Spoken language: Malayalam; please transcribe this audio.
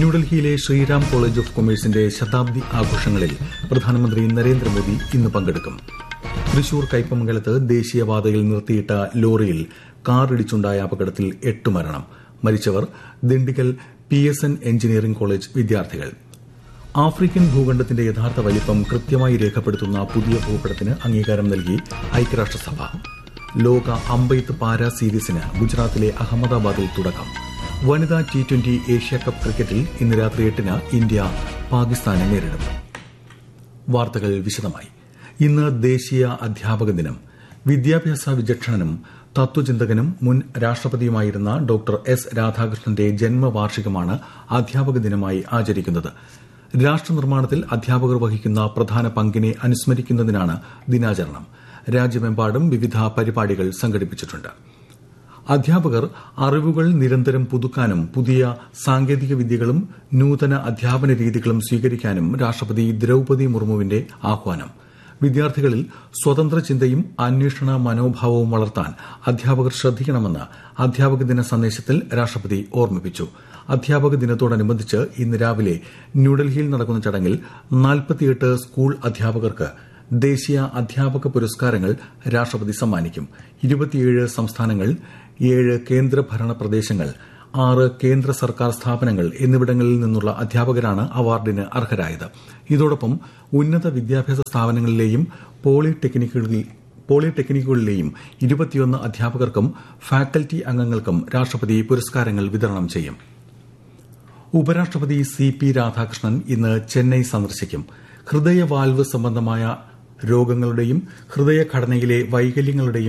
ന്യൂഡൽഹിയിലെ ശ്രീറാം കോളേജ് ഓഫ് കൊമേഴ്സിന്റെ ശതാബ്ദി ആഘോഷങ്ങളിൽ പ്രധാനമന്ത്രി നരേന്ദ്രമോദി ഇന്ന് പങ്കെടുക്കും തൃശൂർ കയ്പമംഗലത്ത് ദേശീയപാതയിൽ നിർത്തിയിട്ട ലോറിയിൽ കാറിടിച്ചുണ്ടായ അപകടത്തിൽ എട്ട് മരണം മരിച്ചവർ Dindigul P S N engineering college വിദ്യാർത്ഥികൾ ആഫ്രിക്കൻ ഭൂഖണ്ഡത്തിന്റെ യഥാർത്ഥ വലിപ്പം കൃത്യമായി രേഖപ്പെടുത്തുന്ന പുതിയ ഭൂപടത്തിന് അംഗീകാരം നൽകി ഐക്യരാഷ്ട്രസഭ ലോക അമ്പെയ്ത്ത് പാര സീരീസിന് ഗുജറാത്തിലെ അഹമ്മദാബാദിൽ തുടക്കം വനിതാ ടി ട്വന്റി ഏഷ്യാകപ്പ് ക്രിക്കറ്റിൽ ഇന്ന് രാത്രി എട്ടിന് ഇന്ത്യ പാകിസ്ഥാനെ നേരിടും വാർത്തകൾ വിശദമായി ഇന്ന് ദേശീയ അധ്യാപക ദിനം വിദ്യാഭ്യാസ വിചക്ഷണനും തത്വചിന്തകനും മുൻ രാഷ്ട്രപതിയുമായിരുന്ന ഡോക്ടർ എസ് രാധാകൃഷ്ണന്റെ ജന്മവാർഷികമാണ് അധ്യാപക ദിനമായി ആചരിക്കുന്നത് രാഷ്ട്രനിർമ്മാണത്തിൽ അധ്യാപകർ വഹിക്കുന്ന പ്രധാന പങ്കിനെ അനുസ്മരിക്കുന്നതിനാണ് ദിനാചരണം രാജ്യമെമ്പാടും വിവിധ പരിപാടികൾ സംഘടിപ്പിച്ചിട്ടുണ്ട് അധ്യാപകർ അറിവുകൾ നിരന്തരം പുതുക്കാനും പുതിയ സാങ്കേതിക വിദ്യകളും നൂതന അധ്യാപന രീതികളും സ്വീകരിക്കാനും രാഷ്ട്രപതി ദ്രൌപതി മുർമുവിന്റെ ആഹ്വാനം വിദ്യാർത്ഥികളിൽ സ്വതന്ത്ര ചിന്തയും അന്വേഷണ മനോഭാവവും വളർത്താൻ അധ്യാപകർ ശ്രദ്ധിക്കണമെന്ന് അധ്യാപക ദിന സന്ദേശത്തിൽ രാഷ്ട്രപതി ഓർമ്മിപ്പിച്ചു അധ്യാപക ദിനത്തോടനുബന്ധിച്ച് ഇന്ന് രാവിലെ ന്യൂഡൽഹിയിൽ നടക്കുന്ന ചടങ്ങിൽ നാൽപ്പത്തിയെട്ട് സ്കൂൾ അധ്യാപകർക്ക് ദേശീയ അധ്യാപക പുരസ്കാരങ്ങൾ രാഷ്ട്രപതി സമ്മാനിക്കും ഇരുപത്തിയേഴ് സംസ്ഥാനങ്ങൾ ഏഴ് കേന്ദ്രഭരണ പ്രദേശങ്ങൾ ആറ് കേന്ദ്ര സർക്കാർ സ്ഥാപനങ്ങൾ എന്നിവിടങ്ങളിൽ നിന്നുള്ള അധ്യാപകരാണ് അവാർഡിന് അർഹരായത് ഇതോടൊപ്പം ഉന്നത വിദ്യാഭ്യാസ സ്ഥാപനങ്ങളിലെയും പോളിടെക്നിക്കുകളിൽ പോളിടെക്നിക്കുകളിലെയും ഇരുപത്തിയൊന്ന് അധ്യാപകർക്കും ഫാക്കൽറ്റി അംഗങ്ങൾക്കും രാഷ്ട്രപതി പുരസ്കാരങ്ങൾ വിതരണം ചെയ്യും ഉപരാഷ്ട്രപതി സി പി രാധാകൃഷ്ണൻ ഇന്ന് ചെന്നൈ സന്ദർശിക്കും ഹൃദയവാൽവ് സംബന്ധമായ രോഗങ്ങളുടെയും ഹൃദയഘടനയിലെ വൈകല്യങ്ങളുടെയും